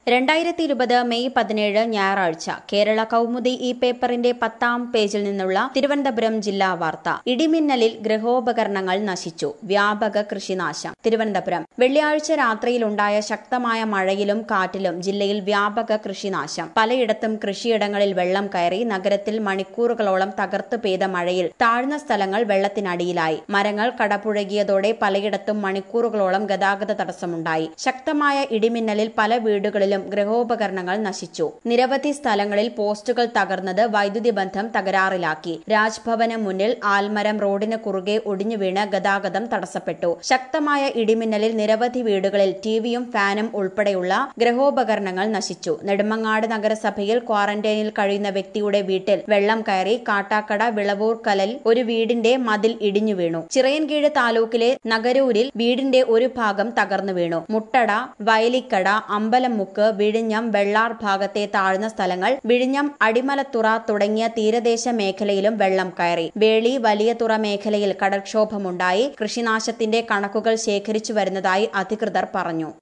രണ്ടായിരത്തി ഇരുപത് മെയ് പതിനേഴ് ഞായറാഴ്ച കേരള കൗമുദി ഈ പേപ്പറിന്റെ പത്താം പേജിൽ നിന്നുള്ള തിരുവനന്തപുരം ജില്ലാ വാർത്ത ഇടിമിന്നലിൽ ഗൃഹോപകരണങ്ങൾ നശിച്ചു വ്യാപക കൃഷിനാശം തിരുവനന്തപുരം വെള്ളിയാഴ്ച രാത്രിയിലുണ്ടായ ശക്തമായ മഴയിലും കാറ്റിലും ജില്ലയിൽ വ്യാപക കൃഷിനാശം പലയിടത്തും കൃഷിയിടങ്ങളിൽ വെള്ളം കയറി നഗരത്തിൽ മണിക്കൂറുകളോളം തകർത്ത് പെയ്ത മഴയിൽ താഴ്ന്ന സ്ഥലങ്ങൾ വെള്ളത്തിനടിയിലായി മരങ്ങൾ കടപുഴകിയതോടെ പലയിടത്തും മണിക്കൂറുകളോളം ഗതാഗത തടസ്സമുണ്ടായി ശക്തമായ ഇടിമിന്നലിൽ പല വീടുകളിലും ഗൃഹോപകരണങ്ങൾ നശിച്ചു നിരവധി സ്ഥലങ്ങളിൽ പോസ്റ്റുകൾ തകർന്നത് വൈദ്യുതി ബന്ധം തകരാറിലാക്കി രാജ്ഭവന് മുന്നിൽ ആൽമരം റോഡിന് കുറുകെ ഒടിഞ്ഞു വീണ് ഗതാഗതം തടസ്സപ്പെട്ടു ശക്തമായ ഇടിമിന്നലിൽ നിരവധി വീടുകളിൽ ടിവിയും ഫാനും ഉൾപ്പെടെയുള്ള ഗൃഹോപകരണങ്ങൾ നശിച്ചു നെടുമങ്ങാട് നഗരസഭയിൽ ക്വാറന്റൈനിൽ കഴിയുന്ന വ്യക്തിയുടെ വീട്ടിൽ വെള്ളം കയറി കാട്ടാക്കട വിളവൂർ കലൽ ഒരു വീടിന്റെ മതിൽ ഇടിഞ്ഞു വീണു ചിറയൻകീഴ് താലൂക്കിലെ നഗരൂരിൽ വീടിന്റെ ഒരു ഭാഗം തകർന്നു വീണു മുട്ടട വയലിക്കട അമ്പലമുക്ക് വിഴിഞ്ഞം വെള്ളാർ ഭാഗത്തെ താഴ്ന്ന സ്ഥലങ്ങൾ വിഴിഞ്ഞം അടിമലത്തുറ തുടങ്ങിയ തീരദേശ മേഖലയിലും വെള്ളം കയറി വേളി വലിയ തുറ മേഖലയിൽ കടൽക്ഷോഭമുണ്ടായി കൃഷിനാശത്തിന്റെ കണക്കുകൾ ശേഖരിച്ചു വരുന്നതായി അധികൃതർ പറഞ്ഞു